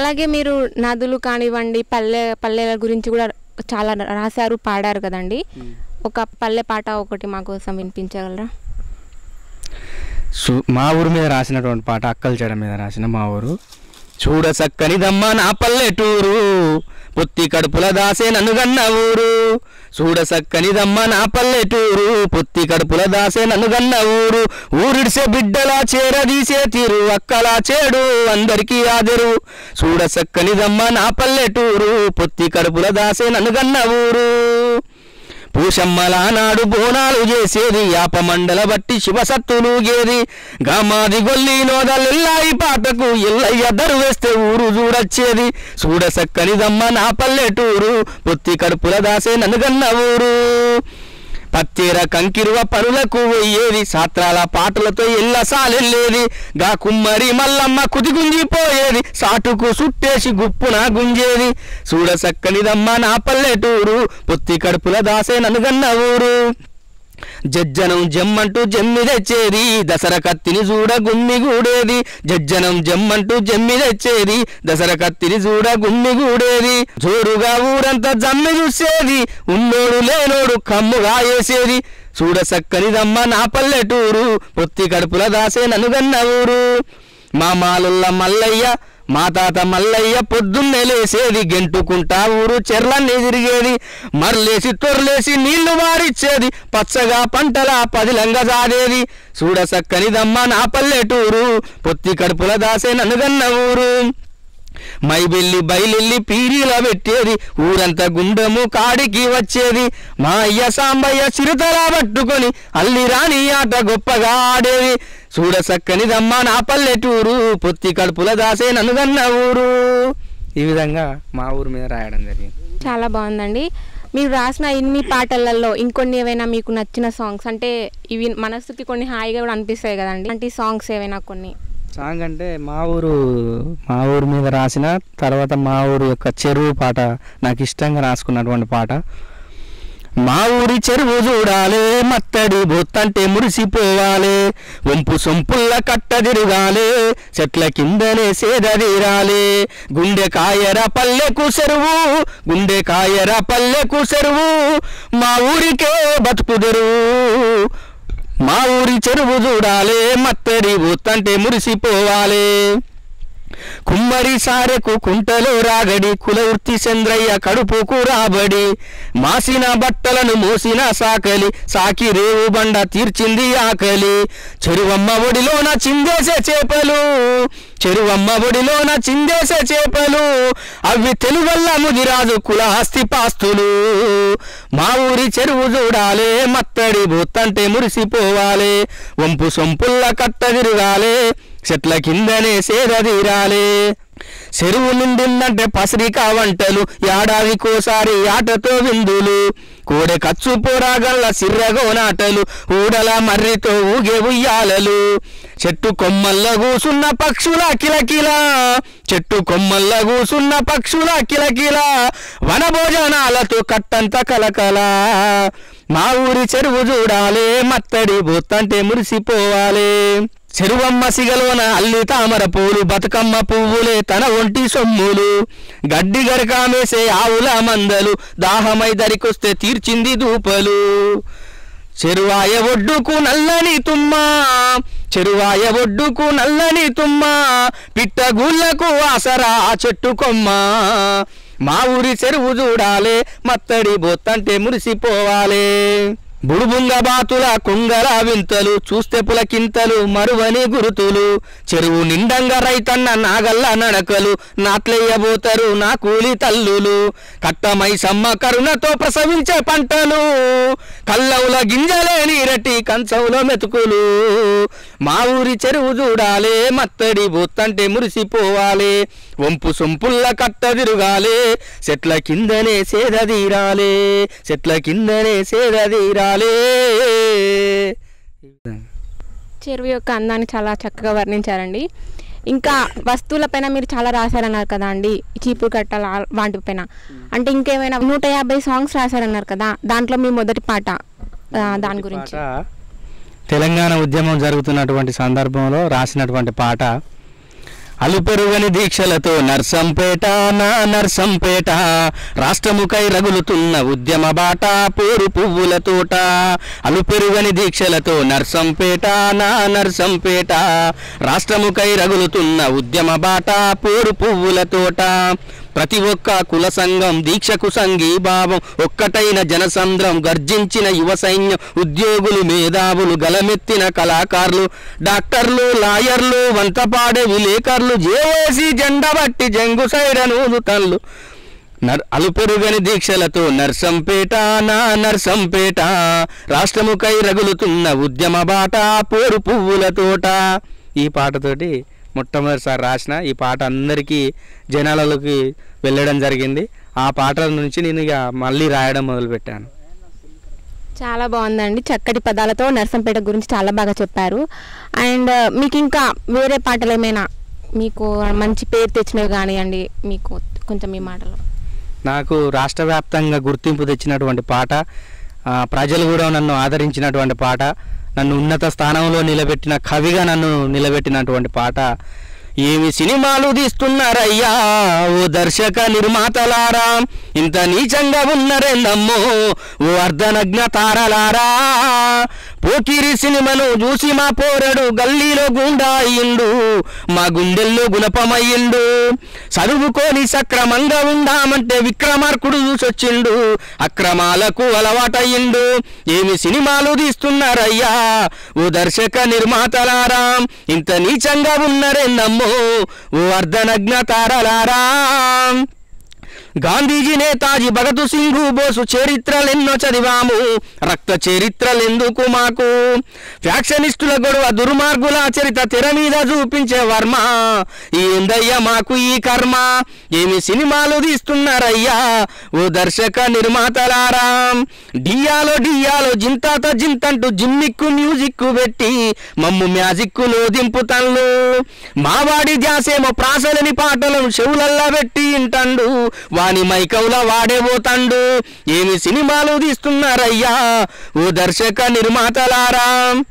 అలాగే మీరు నదులు కానివ్వండి పల్లె పల్లెల గురించి కూడా చాలా రాశారు పాడారు కదండి ఒక పల్లె పాట ఒకటి మా కోసం వినిపించగలరా సు- మా ఊరు మీద రాసినటువంటి పాట అక్కల చెడ మీద రాసిన మా ఊరు చూడ చక్కనిదమ్మ నా పల్లెటూరు పొత్తి కడుపుల దాసే నన్ను గన్న ఊరు చూడ చక్కనిదమ్మ నా పల్లెటూరు పొత్తి కడుపుల దాసే నన్ను గన్న ఊరు ఊరిడిసే బిడ్డలా చేరదీసే తీరు అక్కలా చేడు అందరికీ ఆదరు చూడ చక్కనిదమ్మ నా పల్లెటూరు పొత్తి కడుపుల దాసే నన్ను గన్న ఊరు పూషమ్మలా నాడు బోనాలు చేసేది యాప మండల బట్టి శివసత్తులుగేది గామాది గొల్లి నోదలెల్లాయి పాటకు ఎల్లయ్య దరు వేస్తే ఊరు చూడొచ్చేది చూడ సక్కనిదమ్మ నా పల్లెటూరు పొత్తి కడుపుల దాసే ననుగన్న ఊరు పత్తేర కంకిరువ పనులకు పోయేది సాత్రాల పాటలతో ఎల్ల సాలెళ్ళేది గా కుమ్మరి మల్లమ్మ కుదిగుంజిపోయేది సాటుకు సుట్టేసి గుప్పున గుంజేది చూడ సక్కనిదమ్మ నా పల్లెటూరు పొత్తి కడుపుల దాసే ననుగన్న ఊరు జజ్జనం జమ్మంటూ జమ్మి తెచ్చేది దసరా కత్తిని చూడ గుమ్మి గూడేది జజ్జనం జమ్మంటూ జమ్మి తెచ్చేది దసరా కత్తిని చూడ గుమ్మి గూడేది జోరుగా ఊరంతా జమ్మి చూసేది ఉన్నోడు లేనోడు కమ్ముగా వేసేది చూడ సక్కనిదమ్మ నా పల్లెటూరు పొత్తి కడుపుల దాసే ననుగన్న ఊరు మా మాలుల్ల మల్లయ్య మా తాత మల్లయ్య పొద్దున్నే లేసేది గెంటుకుంటా ఊరు చెర్లన్నీ తిరిగేది మర్లేసి తొర్లేసి నీళ్లు వారిచ్చేది పచ్చగా పంటలా పదిలంగా సాదేది చూడ సక్కనిదమ్మ నా పల్లెటూరు పొత్తి కడుపుల దాసే ననుగన్న ఊరు మైబెల్లి బయలెల్లి పీరీల పెట్టేది ఊరంతా గుండెము కాడికి వచ్చేది మా అయ్య సాంబయ్య చిరుతలా పట్టుకొని అల్లి రాని ఆట గొప్పగా ఆడేది చూడ సక్కనిదమ్మ నా పల్లెటూరు పొత్తి కడుపుల దాసే ననుగన్న ఊరు ఈ విధంగా మా ఊరు మీద రాయడం జరిగింది చాలా బాగుందండి మీరు రాసిన ఇన్ని పాటలలో ఇంకొన్ని ఏవైనా మీకు నచ్చిన సాంగ్స్ అంటే ఇవి మనసుకి కొన్ని హాయిగా కూడా అనిపిస్తాయి కదండి అంటే సాంగ్స్ ఏవైనా కొన్ని సాంగ్ అంటే మా ఊరు మా ఊరు మీద రాసిన తర్వాత మా ఊరు యొక్క చెరువు పాట నాకు ఇష్టంగా రాసుకున్నటువంటి పాట మా ఊరి చెరువు చూడాలి మత్తడి బొత్తంటే మురిసిపోవాలి వంపు సొంపుల్ల కట్ట తిరగాలి చెట్ల కిందనే సేద తీరాలి గుండె కాయర పల్లెకు చెరువు గుండె కాయర పల్లెకు చెరువు మా ఊరికే బతుకుదెరువు మా ఊరి చెరువు చూడాలి మత్తడి బొత్తంటే మురిసిపోవాలి కుమ్మరి సారెకు కుంటలో రాగడి కులవృత్తి చంద్రయ్య కడుపుకు రాబడి మాసిన బట్టలను మోసిన సాకలి సాకి రేవు బండ తీర్చింది ఆకలి చెరువమ్మ ఒడిలోన చిందేసే చేపలు చెరువమ్మ ఒడిలోన చిందేసే చేపలు అవి తెలుగల్ల ముదిరాజు కుల ఆస్తి పాస్తులు మా ఊరి చెరువు చూడాలి మత్తడి బొత్తంటే మురిసిపోవాలి వంపు సొంపుల్ల కట్ట తిరగాలి చెట్ల కిందనే సేద తీరాలి చెరువు నిండిందంటే పసరికా వంటలు ఏడాదికోసారి ఆటతో విందులు కోడె కచ్చు పోరాగల్ల సిర్రగో నాటలు ఊడల మర్రితో ఊగే ఉయ్యాలలు చెట్టు కొమ్మల్ల కూసున్న పక్షుల కిలకిల చెట్టు కొమ్మల్ల కూసున్న పక్షుల కిలకిల వనభోజనాలతో కట్టంత కలకల మా ఊరి చెరువు చూడాలి మత్తడి బొత్తంటే మురిసిపోవాలి చెరువమ్మ సిగలోన అల్లి తామర పూలు బతుకమ్మ పువ్వులే తన ఒంటి సొమ్ములు గడ్డి గరకామేసే ఆవుల మందలు దాహమై దరికొస్తే తీర్చింది దూపలు చెరువాయ ఒడ్డుకు నల్లని తుమ్మ చెరువాయ ఒడ్డుకు నల్లని తుమ్మ పిట్టగుళ్ళకు ఆసరా చెట్టు కొమ్మ మా ఊరి చెరువు చూడాలి మత్తడి బొత్తంటే మురిసిపోవాలి బుడుబుంగ బాతుల కుంగల వింతలు చూస్తే పులకింతలు మరువని గురుతులు చెరువు నిండంగా రైతన్న నాగల్ల నడకలు నాట్లెయ్యబోతారు నా కూలి తల్లులు కట్టమై సమ్మ కరుణతో ప్రసవించే పంటలు కల్లవుల గింజలే నీరటి కంచవుల మెతుకులు మా ఊరి చెరువు చూడాలి మత్తడి బొత్తంటే మురిసిపోవాలి వంపు సొంపుల్ల కట్ట తిరగాలి చెట్ల కిందనే సేద తీరాలి చెట్ల కిందనే సేద తీరాలి చెరువు యొక్క అందాన్ని చాలా చక్కగా వర్ణించారండి ఇంకా వస్తువులపైన మీరు చాలా రాశారన్నారు కదా అండి చీపురు కట్టల ఆ- వాటిపైన అంటే ఇంకేమైనా నూట యాభై సాంగ్స్ రాశారన్నారు కదా దాంట్లో మీ మొదటి పాట ఆ, దాని గురించి పాట తెలంగాణ ఉద్యమం జరుగుతున్నటువంటి సందర్భంలో రాసినటువంటి పాట అలుపెరుగని దీక్షలతో నర్సంపేట నా నర్సంపేట రాష్ట్రముకై రగులుతున్న ఉద్యమ బాట పోరు పువ్వుల తోట అలుపెరుగని దీక్షలతో నర్సంపేట నా నర్సంపేట రాష్ట్రముకై రగులుతున్న ఉద్యమ బాట పోరు పువ్వుల తోట ప్రతి ఒక్క కుల సంఘం దీక్షకు సంఘీభావం ఒక్కటైన జనసంద్రం గర్జించిన యువ సైన్యం ఉద్యోగులు మేధావులు గలమెత్తిన కళాకారులు డాక్టర్లు లాయర్లు వంతపాడే విలేకరులు జేఏసీ జెండా బట్టి జంగు సైరను తల్లు నర్ అలుపెరుగని దీక్షలతో నర్సంపేట నా నర్సంపేట రాష్ట్రముకై రగులుతున్న ఉద్యమ బాట పోరు పువ్వుల తోట ఈ పాటతోటి మొట్టమొదటిసారి రాసిన ఈ పాట అందరికీ జనాలలోకి వెళ్ళడం జరిగింది ఆ పాటల నుంచి నేను ఇక మళ్ళీ రాయడం మొదలుపెట్టాను చాలా బాగుందండి చక్కటి పదాలతో నర్సంపేట గురించి చాలా బాగా చెప్పారు అండ్ మీకు ఇంకా వేరే పాటలు ఏమైనా మీకు మంచి పేరు తెచ్చినవి కానివ్వండి మీకు కొంచెం మీ మాటలో నాకు రాష్ట్ర వ్యాప్తంగా గుర్తింపు తెచ్చినటువంటి పాట ఆ, ప్రజలు కూడా నన్ను ఆదరించినటువంటి పాట నన్ను ఉన్నత స్థానంలో నిలబెట్టిన కవిగా నన్ను నిలబెట్టినటువంటి పాట ఏమి సినిమాలు తీస్తున్నారయ్యా ఓ దర్శక నిర్మాతలారా ఇంత నీచంగా ఉన్నరేందమ్మో ఓ అర్ధనగ్న తారలారా పోకిరి సినిమాను చూసి మా పోరడు గల్లీలో గుండా అయ్యిండు మా గుండెల్లో గుణపమయ్యిండు చదువుకొని సక్రమంగా ఉందామంటే విక్రమార్కుడు చూసొచ్చిండు అక్రమాలకు అలవాటయ్యిండు ఏమి సినిమాలు తీస్తున్నారయ్యా ఓ దర్శక నిర్మాతలారా ఇంత నీచంగా ఉన్నరేందమ్మో ఓ అర్ధనగ్న తారలారా గాంధీజీ నేతాజీ భగత్ సింగ్ బోసు చరిత్రలెన్నో చదివాము రక్త చరిత్రలెందుకు మాకు ఫ్యాక్షనిస్టుల గొడవ దుర్మార్గుల చరిత తెర మీద చూపించే వర్మ ఏందయ్యా మాకు ఈ కర్మ ఏమి సినిమాలు తీస్తున్నారయ్యా ఓ దర్శక నిర్మాతలారా డియాలో డియాలో జింతాత జింతంటూ జిమ్మిక్కు మ్యూజిక్ పెట్టి మమ్ము మ్యాజిక్కులో దింపుతన్లు మావాడి ధ్యాసేమో ప్రాసలని పాటలను చెవులల్లా పెట్టి ఇంటండు వాని మైకవుల వాడేపోతాండు ఏమి సినిమాలు తీస్తున్నారయ్యా ఓ దర్శక నిర్మాతలారా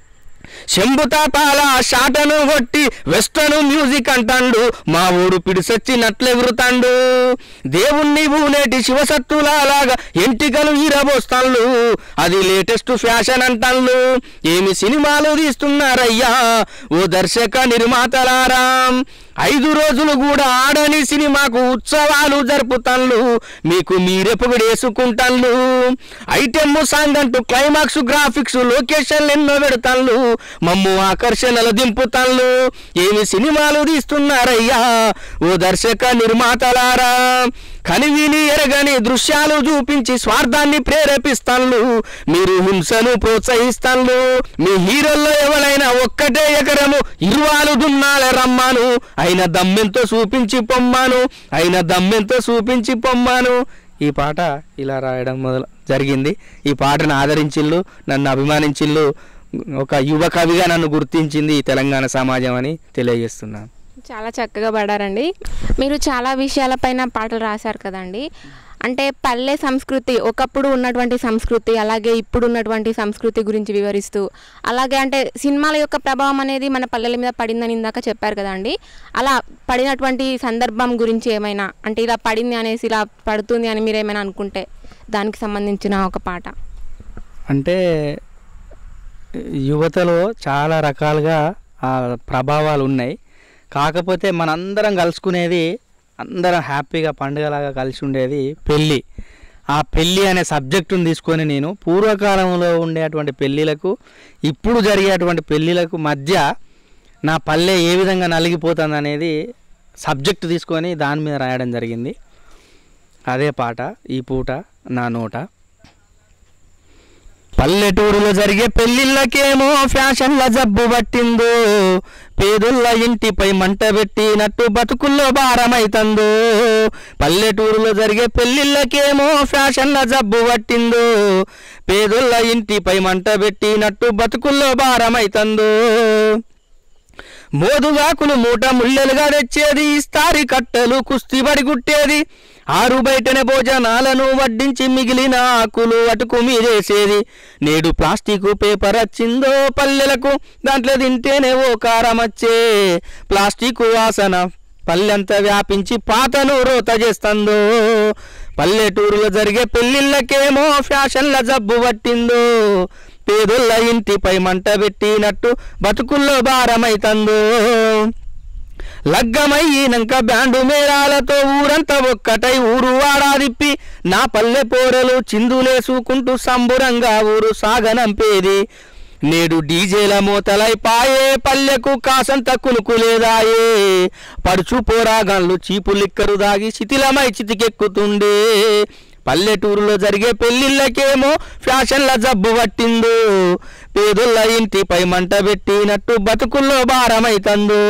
శంభుతాతాల షాటను కొట్టి వెస్టర్న్ మ్యూజిక్ అంటాండు మా ఊడు పిడిసొచ్చినట్లెగురుతాండు దేవుణ్ణి ఊనేటి శివసత్తులాగా ఎంటికలు ఈరబోస్తాళ్ళు అది లేటెస్ట్ ఫ్యాషన్ అంటాళ్ళు ఏమి సినిమాలు తీస్తున్నారయ్యా ఓ దర్శక నిర్మాతలారా ఐదు రోజులు కూడా ఆడని సినిమాకు ఉత్సవాలు జరుపుతాళ్ళు మీకు మీరే పొగిడేసుకుంటాళ్ళు ఐటెమ్ సాంగ్ అంటూ క్లైమాక్స్ గ్రాఫిక్స్ లొకేషన్లు ఎన్నో పెడతాళ్ళు మమ్ము ఆకర్షణలు దింపుతాళ్ళు ఏమి సినిమాలు తీస్తున్నారయ్యా ఓ దర్శక నిర్మాతలారా కనివిని ఎరగని దృశ్యాలు చూపించి స్వార్థాన్ని ప్రేరేపిస్తాళ్ళు మీరు హింసను ప్రోత్సహిస్తాళ్ళు మీ హీరోల్లో ఎవరైనా ఒక్కటే ఎకరము ఇరువాలు దున్నాల రమ్మాను అయిన దమ్మెంతో చూపించి పొమ్మాను అయిన దమ్మెంతో చూపించి పొమ్మాను ఈ పాట ఇలా రాయడం మొదలు జరిగింది ఈ పాటను ఆదరించిల్లు నన్ను అభిమానించిల్లు ఒక యువ కవిగా నన్ను గుర్తించింది ఈ తెలంగాణ సమాజం అని తెలియజేస్తున్నాను చాలా చక్కగా పాడారండి మీరు చాలా విషయాలపైన పాటలు రాశారు కదండి అంటే పల్లె సంస్కృతి ఒకప్పుడు ఉన్నటువంటి సంస్కృతి అలాగే ఇప్పుడు ఉన్నటువంటి సంస్కృతి గురించి వివరిస్తూ అలాగే అంటే సినిమాల యొక్క ప్రభావం అనేది మన పల్లెల మీద పడిందని ఇందాక చెప్పారు కదండి అలా పడినటువంటి సందర్భం గురించి ఏమైనా అంటే ఇలా పడింది అనేసి ఇలా పడుతుంది అని మీరు ఏమైనా అనుకుంటే దానికి సంబంధించిన ఒక పాట అంటే యువతలో చాలా రకాలుగా ఆ ప్రభావాలు ఉన్నాయి కాకపోతే మనందరం కలుసుకునేది అందరం హ్యాపీగా పండుగలాగా కలిసి ఉండేది పెళ్ళి ఆ పెళ్ళి అనే సబ్జెక్టును తీసుకొని నేను పూర్వకాలంలో ఉండేటువంటి పెళ్ళిళ్ళకు ఇప్పుడు జరిగేటువంటి పెళ్ళిళ్ళకు మధ్య నా పల్లె ఏ విధంగా నలిగిపోతుంది అనేది సబ్జెక్ట్ తీసుకొని దాని మీద రాయడం జరిగింది అదే పాట ఈ పూట నా నోట పల్లెటూరులో జరిగే పెళ్లిళ్ళకేమో ఫ్యాషన్ల జబ్బు పట్టిందో పేదొల్ల ఇంటిపై మంట పెట్టినట్టు బతుకుల్లో భారమైతందో పల్లెటూరులో జరిగే పెళ్లిళ్ళకేమో ఫ్యాషన్ల జబ్బు పట్టిందో పేదొల్ల ఇంటిపై మంట పెట్టినట్టు బతుకుల్లో భారమైతందో మోదుగాకులు మూట ముల్లెలుగా తెచ్చేది ఇస్తారి కట్టెలు కుస్తీబడి గుట్టేది ఆరు బయటనే భోజనాలను వడ్డించి మిగిలిన ఆకులు అటుకు మీరేసేది నేడు ప్లాస్టిక్ పేపర్ వచ్చిందో పల్లెలకు దాంట్లో తింటేనే ఓ కారం వచ్చే ప్లాస్టిక్ వాసన పల్లెంత వ్యాపించి పాతను రోత చేస్తుందో పల్లెటూరులో జరిగే పెళ్ళిళ్ళకేమో ఫ్యాషన్ల జబ్బు పట్టిందో పేదోళ్ళ ఇంటిపై మంట పెట్టినట్టు బతుకుల్లో భారమైతందో లగ్గమయ్యినాక బ్యాండు మేళాలతో ఊరంతా ఒక్కటై ఊరు వాడాదిప్పి నా పల్లె పోరలు చిందులేసుకుంటూ సంబురంగా ఊరు సాగనంపేది నేడు డీజేల మూతలై పాయే పల్లెకు కాసంత కునుకులేదాయే పడుచు పోరాగాన్లు చీపులిక్కరు దాగి శిథిలమై చితికెక్కుతుండే పల్లెటూరులో జరిగే పెళ్ళిళ్ళకేమో ఫ్యాషన్ల జబ్బు పట్టిందో పేదోళ్ళ ఇంటిపై మంట పెట్టినట్టు బతుకుల్లో భారమైతందో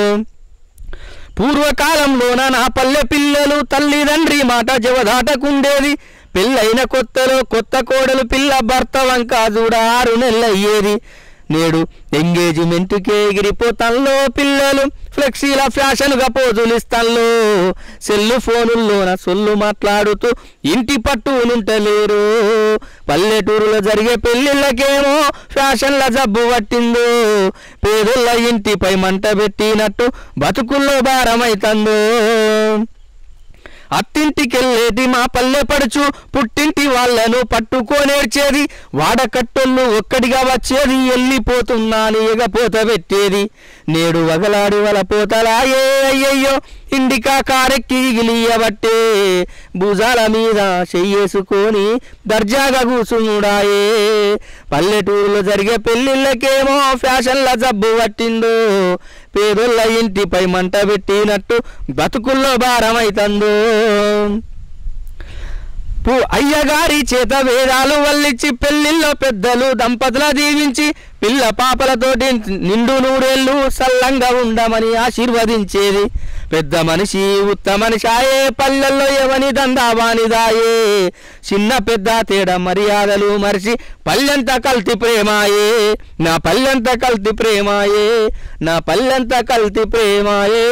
పూర్వకాలంలోన నా పల్లె పిల్లలు తల్లిదండ్రి మాట జవదాటకుండేది పెళ్ళైన కొత్తలో కొత్త కోడలు పిల్ల భర్త వంక చూడ ఆరు నెలలయ్యేది నేడు ఎంగేజ్మెంట్కే ఎగిరిపోతాల్లో పిల్లలు ఫ్లెక్సీల ఫ్యాషన్గా పోజులిస్తాల్లో సెల్లు ఫోనుల్లోన సొల్లు మాట్లాడుతూ ఇంటి పట్టునుంటలేరు పల్లెటూరులో జరిగే పెళ్ళిళ్ళకేమో ఫ్యాషన్ల జబ్బు పట్టిందో పేదోళ్ళ ఇంటిపై మంట పెట్టినట్టు బతుకుల్లో భారమైతందో అత్తింటికెళ్ళేది మా పల్లె పడుచు పుట్టింటి వాళ్ళను పట్టుకోనేర్చేది వాడకట్టొళ్ళు ఒక్కడిగా వచ్చేది వెళ్ళిపోతున్నాను ఎగపోత పెట్టేది నేడు వగలాడి వల పోతలాయే అయ్యయ్యో ఇండికా కారెక్కి గిలియబట్టే భుజాల మీద చెయ్యేసుకొని దర్జాగా కూసుముడాయే పల్లెటూరులో జరిగే పెళ్ళిళ్ళకేమో ఫ్యాషన్ల జబ్బు పట్టిందో పేదోళ్ళ ఇంటిపై మంట పెట్టినట్టు బతుకుల్లో భారమైతందో పు అయ్యగారి చేత వేదాలు వల్లించి పెళ్లిల్లో పెద్దలు దంపతుల దీవించి పిల్ల పాపలతోటి నిండు నూరేళ్ళు సల్లంగా ఉండమని ఆశీర్వదించేది పెద్ద మనిషి ఉత్త మనిషి ఆయే పల్లెల్లో ఎవని దందావానిదాయే చిన్న పెద్ద తేడా మర్యాదలు మరిచి పల్లెంత కల్తి ప్రేమాయే నా పల్లెంత కల్తి ప్రేమాయే నా పల్లెంత కల్తి ప్రేమాయే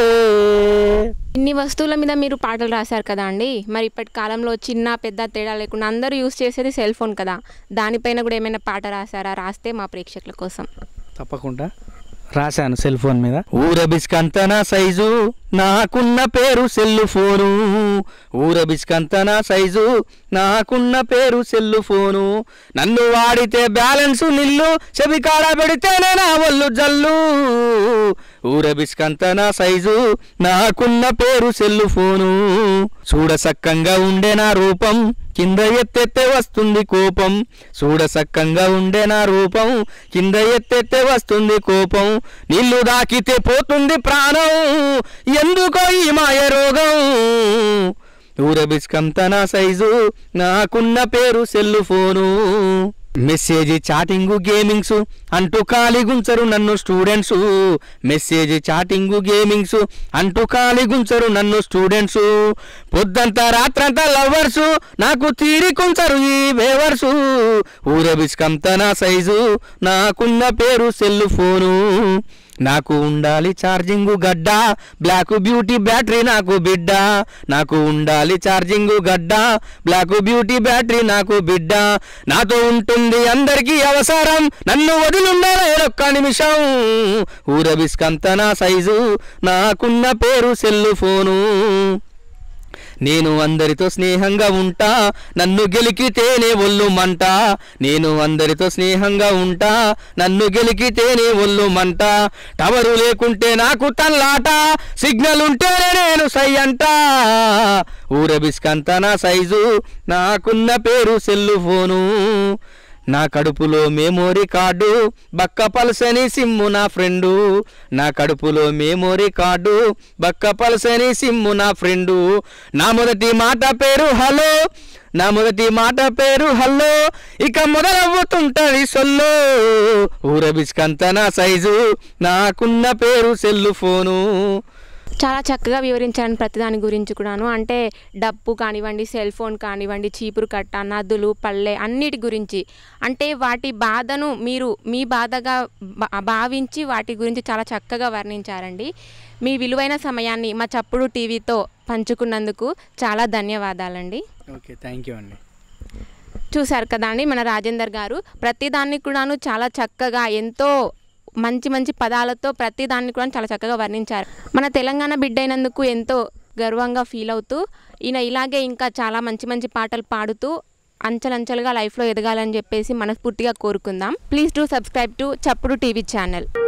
ఇన్ని వస్తువుల మీద మీరు పాటలు రాశారు కదా అండి మరి ఇప్పటి కాలంలో చిన్న పెద్ద తేడా లేకుండా అందరూ యూస్ చేసేది సెల్ ఫోన్ కదా దానిపైన కూడా ఏమైనా పాట రాశారా రాస్తే మా ప్రేక్షకుల కోసం తప్పకుండా రాశాను సెల్ ఫోన్ మీద ఊర బిస్కంతన సైజు నాకున్న పేరు సెల్లు ఫోను ఊర బిస్కంతన సైజు నాకున్న పేరు సెల్లు ఫోను నన్ను వాడితే బ్యాలెన్స్ నిల్లు చెవి కాడ పెడితేనే నా ఒళ్ళు జల్లు ఊర బిస్కంతన సైజు నాకున్న పేరు సెల్లు ఫోను చూడ సక్కంగా ఉండే నా రూపం కింద ఎత్తెత్తే వస్తుంది కోపం చూడ సక్కంగా ఉండే నా రూపం కింద ఎత్తెత్తే వస్తుంది కోపం నీళ్లు దాకితే పోతుంది ప్రాణం ఎందుకో ఈ మాయ రోగం ఊరబిస్కంత నా సైజు నాకున్న పేరు cell phone message chatting gamings అంటూ ఖాళీగుంచరు నన్ను స్టూడెంట్స్ మెసేజ్ చాటింగు గేమింగ్స్ అంటూ ఖాళీగుంచరు నన్ను స్టూడెంట్స్ పొద్దంతా రాత్రంతా లవర్సు నాకు తీరికుంచరు ఈ బేవర్సు ఊరబిస్కంత నా సైజు నాకున్న పేరు సెల్లు ఫోను నాకు ఉండాలి ఛార్జింగ్ గడ్డ బ్లాక్ బ్యూటీ బ్యాటరీ నాకు బిడ్డ నాకు ఉండాలి ఛార్జింగ్ గడ్డ బ్లాక్ బ్యూటీ బ్యాటరీ నాకు బిడ్డ నాతో ఉంటుంది అందరికీ అవసరం నన్ను వదిలుండాలి ఒక్క నిమిషం ఊరబిస్కంత నా సైజు నాకున్న పేరు సెల్లు ఫోను నేను అందరితో స్నేహంగా ఉంటా నన్ను గెలికితేనే ఒళ్ళు మంట నేను అందరితో స్నేహంగా ఉంటా నన్ను గెలికితేనే ఒళ్ళు మంట టవరు లేకుంటే నాకు తల్లాట సిగ్నల్ ఉంటేనే నేను సై అంట ఊరబిస్కంత నా సైజు నాకున్న పేరు సెల్లు ఫోను నా కడుపులో మెమోరీ కార్డు బక్క పల్సని సిమ్ము నా ఫ్రెండు నా కడుపులో మెమోరీ కార్డు బక్క పల్సని సిమ్ము నా ఫ్రెండు నా మొదటి మాట పేరు హలో నా మొదటి మాట పేరు హల్లో ఇక మొదలవుతుంటది సొల్లో ఊరబిస్కంత నా సైజు నాకున్న పేరు సెల్లు ఫోను చాలా చక్కగా వివరించాను ప్రతిదాని గురించి కూడాను అంటే డప్పు కానివ్వండి సెల్ ఫోన్ కానివ్వండి చీపురు కట్ట నదులు పల్లె అన్నిటి గురించి అంటే వాటి బాధను మీరు మీ బాధగా భా- భావించి వాటి గురించి చాలా చక్కగా వర్ణించారండి మీ విలువైన సమయాన్ని మా చప్పుడు టీవీతో పంచుకున్నందుకు చాలా ధన్యవాదాలండి ఓకే థ్యాంక్ యూ అండి చూశారు కదా అండి మన రాజేందర్ గారు ప్రతిదాన్ని కూడాను చాలా చక్కగా ఎంతో మంచి మంచి పదాలతో ప్రతిదాన్ని కూడా చాలా చక్కగా వర్ణించారు మన తెలంగాణ బిడ్డ అయినందుకు ఎంతో గర్వంగా ఫీల్ అవుతూ ఈయన ఇలాగే ఇంకా చాలా మంచి మంచి పాటలు పాడుతూ అంచెలంచెలుగా లైఫ్లో ఎదగాలని చెప్పేసి మనస్ఫూర్తిగా కోరుకుందాం please do subscribe to Chappudu TV channel